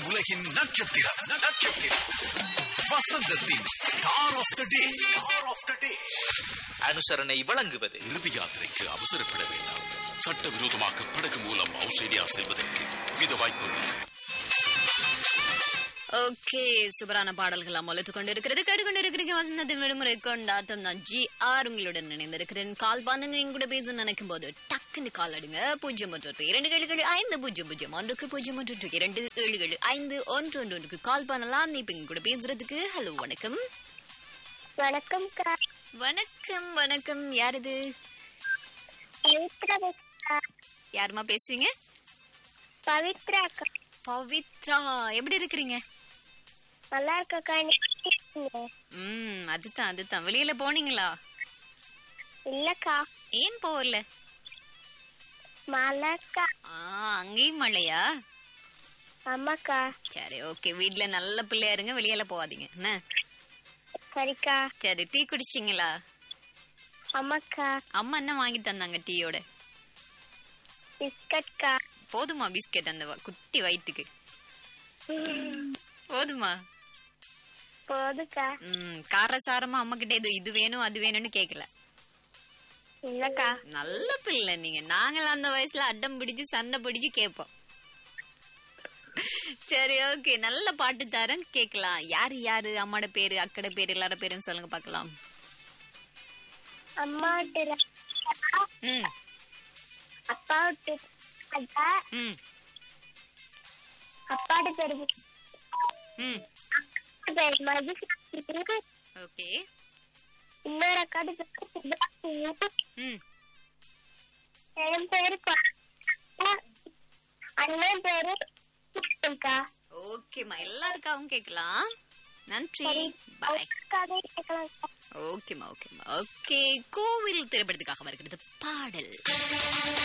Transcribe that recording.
உலகின் நட்சத்திரம் நட்சத்திரம் வசந்தத்தின் star of the day star of the day அனுசரணை வழங்குவது இறுதி யாத்திரைக்கு அவசரப்பட வேண்டாம் சட்டவிரோதமாக படகு மூலம் ஆஸ்திரேலியா செல்வதற்கு வித வாய்ப்புள்ளது ஓகே சூப்பரான பாடல்கள் அமலத்து கொண்டு இருக்கிறது கேட்டுக்கொண்டு இருக்கிறீங்க வசந்தத்தின் விடுமுறை கொண்டாட்டம் நான் ஜி ஆர் உங்களுடன் இணைந்திருக்கிறேன் கால் பாந்துங்க எங்க கூட பேச நினைக்கும் போது டக்குன்னு கால் அடிங்க பூஜ்ஜியம் ஒன்று இரண்டு ஏழு ஏழு ஐந்து பூஜ்ஜியம் பூஜ்ஜியம் ஒன்றுக்கு பூஜ்ஜியம் ஒன்று இரண்டு ஏழு ஏழு ஐந்து ஒன்று ஒன்று ஒன்றுக்கு கால் பண்ணலாம் நீ இப்ப எங்க கூட பேசுறதுக்கு ஹலோ வணக்கம் வணக்கம் கா வணக்கம் வணக்கம் யார் இது பவித்ரா பேசுறா. யாருமா பேசுறீங்க பவித்ரா அக்கா பவித்ரா எப்படி இருக்கிறீங்க நல்லா இருக்கக்கா நீங்க எப்படி இருக்கீங்க? ம் அதுதான் அதுதான் வெளியில போனீங்களா இல்லக்கா ஏன் போகல மழைக்கா ஆ அங்கேயும் மழையா ஆமாக்கா சரி ஓகே வீட்ல நல்ல பிள்ளையா இருங்க வெளியில போகாதீங்க என்ன சரிக்கா சரி டீ குடிச்சிங்களா ஆமாக்கா அம்மா என்ன வாங்கி தந்தாங்க டீயோட பிஸ்கட்கா போதுமா பிஸ்கெட் அந்த வ- குட்டி வயிற்றுக்கு போதுமா போதுக்கா ம் காரசாரமா அம்மா கிட்ட இது இது வேணும் அது வேணும்னு கேக்கல இல்லக்கா நல்ல பிள்ளை நீங்க நாங்களாம் அந்த வயசுல அடம் பிடிச்சு சண்டை பிடிச்சு கேட்போம் சரி ஓகே நல்ல பாட்டு தரேன் கேக்கலாம் யாரு யாரு அம்மாட பேரு அக்கட பேரு எல்லார பேரும் சொல்லுங்க பார்க்கலாம் அம்மா விட்டு ம் அப்பா விட்டு ராஜா, ம் அப்பாடு பேரு ம் அக்கா பேரு மதுசூதனி, ஓகே இன்னொரு அக்காடு பேரு சுபாஷினி, ம் என் பேரு கொ- அண்ணன் பேரு அக்கா ஓகேம்மா எல்லாருக்காகவும் கேட்கலாம் நன்றி பாய் கதை கேட்கலாம் ஓகேம்மா ஓகேம்மா ஓகே கோவில் திரைப்படத்துக்காக வருகிறது பாடல்